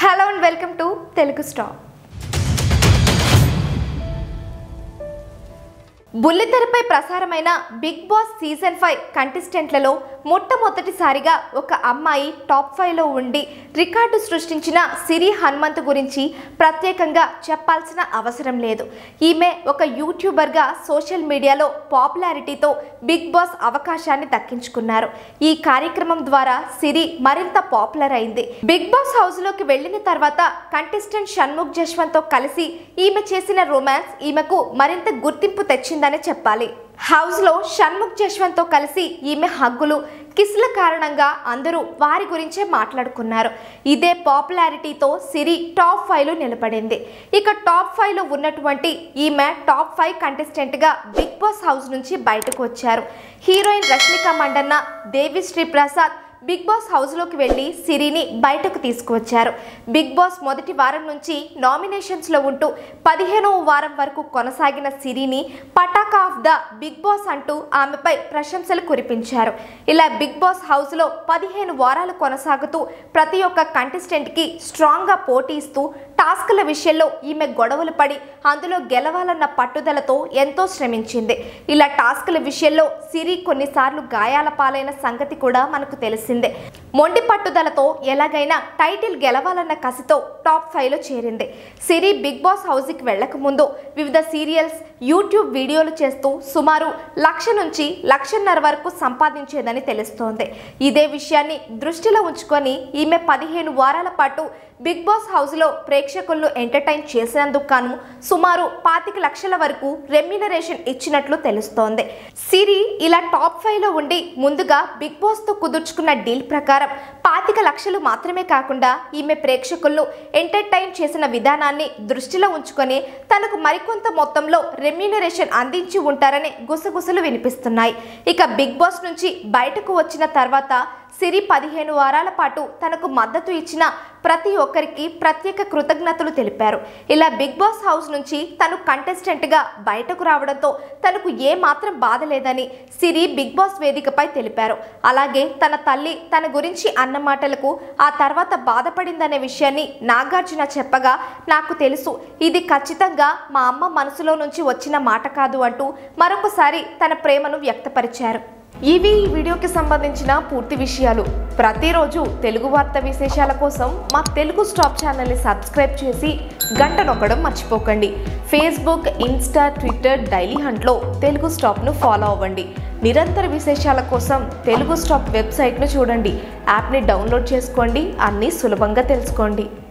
hello and welcome to Telugu stop బుల్లితెరపై ప్రసారమైన big boss season five కంటెస్టెంట్లలో మొట్టమొదటిసారిగా ఒక అమ్మాయి టాప్ ఫైవ్లో ఉండి రికార్డు సృష్టించిన సిరి హనుమంత్ గురించి ప్రత్యేకంగా చెప్పాల్సిన అవసరం లేదు ఈమె ఒక యూట్యూబర్గా సోషల్ మీడియాలో పాపులారిటీతో బిగ్ బాస్ అవకాశాన్ని దక్కించుకున్నారు ఈ కార్యక్రమం ద్వారా సిరి మరింత పాపులర్ అయింది బిగ్ బాస్ హౌస్లోకి వెళ్ళిన తర్వాత కంటెస్టెంట్ షణ్ముఖ్ జశ్వంత్తో కలిసి ఈమె చేసిన రొమాన్స్ ఈమెకు మరింత గుర్తింపు తెచ్చిందని చెప్పాలి హౌస్లో షణ్ముఖ్ జశ్వంత్తో కలిసి ఈమె హగ్గులు కిస్ల కారణంగా అందరూ వారి గురించే మాట్లాడుకున్నారు ఇదే పాపులారిటీతో సిరి టాప్ ఫైవ్లో నిలబడింది ఇక టాప్ ఫైవ్లో ఉన్నటువంటి ఈమె టాప్ ఫైవ్ కంటెస్టెంట్గా బిగ్ బాస్ హౌస్ నుంచి బయటకు వచ్చారు heroine Rashmika Mandanna Devisri Prasad big boss హౌస్లోకి వెళ్ళి సిరిని బయటకు తీసుకువచ్చారు బిగ్ బాస్ మొదటి వారం నుంచి నామినేషన్స్లో ఉంటూ పదిహేనవ వారం వరకు కొనసాగిన సిరిని పటాకా ఆఫ్ ద బిగ్ బాస్ అంటూ ఆమెపై ప్రశంసలు కురిపించారు ఇలా బిగ్ బాస్ హౌస్లో పదిహేను వారాలు కొనసాగుతూ ప్రతి ఒక్క కంటెస్టెంట్కి స్ట్రాంగ్గా పోటీ ఇస్తూ టాస్క్ల విషయంలో ఈమె గొడవలు పడి అందులో గెలవాలన్న పట్టుదలతో ఎంతో శ్రమించింది ఇలా టాస్క్ల విషయంలో సిరి కొన్నిసార్లు గాయాల పాలైన సంగతి కూడా మనకు తెలిసిందే మొండి పట్టుదలతో ఎలాగైనా టైటిల్ గెలవాలన్న కసితో టాప్ ఫైవ్లో చేరింది సిరి బిగ్ బాస్ హౌస్కి వెళ్లక ముందు వివిధ సీరియల్స్ యూట్యూబ్ వీడియోలు చేస్తూ సుమారు లక్ష నుంచి లక్షన్నర వరకు సంపాదించేదని తెలుస్తోంది ఇదే విషయాన్ని దృష్టిలో ఉంచుకొని ఈమె పదిహేను వారాల పాటు బిగ్ బాస్ హౌస్లో ప్రేక్షకులను ఎంటర్టైన్ చేసినందుకు గాను సుమారు పాతిక లక్షల వరకు రెమ్యునరేషన్ ఇచ్చినట్లు తెలుస్తోంది సిరి ఇలా టాప్ ఫైవ్లో ఉండి ముందుగా బిగ్ బాస్తో కుదుర్చుకున్న డీల్ ప్రకారం పాతిక లక్షలు మాత్రమే కాకుండా ఈమె ప్రేక్షకులను ఎంటర్టైన్ చేసిన విధానాన్ని దృష్టిలో ఉంచుకొని తనకు మరికొంత మొత్తంలో రెమ్యునరేషన్ అందించి ఉంటారని గుసగుసలు వినిపిస్తున్నాయి ఇక బిగ్ బాస్ నుంచి బయటకు వచ్చిన తర్వాత సిరి పదిహేను వారాల పాటు తనకు మద్దతు ఇచ్చిన ప్రతి ఒక్కరికి ప్రత్యేక కృతజ్ఞతలు తెలిపారు ఇలా బిగ్ బాస్ హౌస్ నుంచి తను కంటెస్టెంట్గా బయటకు రావడంతో తనకు ఏ మాత్రం బాధ లేదని సిరి బిగ్ బాస్ వేదికపై తెలిపారు అలాగే తన తల్లి తన గురించి అన్న మాటలకు ఆ తర్వాత బాధపడిందనే విషయాన్ని నాగార్జున చెప్పగా నాకు తెలుసు ఇది ఖచ్చితంగా మా అమ్మ మనసులో నుంచి వచ్చిన మాట కాదు అంటూ మరొకసారి తన ప్రేమను వ్యక్తపరిచారు ఇవి ఈ వీడియోకి సంబంధించిన పూర్తి విషయాలు ప్రతిరోజు తెలుగు వార్త విశేషాల కోసం మా తెలుగు స్టాప్ ఛానల్ని సబ్స్క్రైబ్ చేసి గంట నొక్కడం మర్చిపోకండి ఫేస్బుక్ ఇన్స్టా ట్విట్టర్ డైలీ హంట్లో తెలుగు స్టాప్ను ఫాలో అవ్వండి నిరంతర విశేషాల కోసం తెలుగు స్టాప్ వెబ్సైట్ను చూడండి యాప్ని డౌన్లోడ్ చేసుకోండి అన్నీ సులభంగా తెలుసుకోండి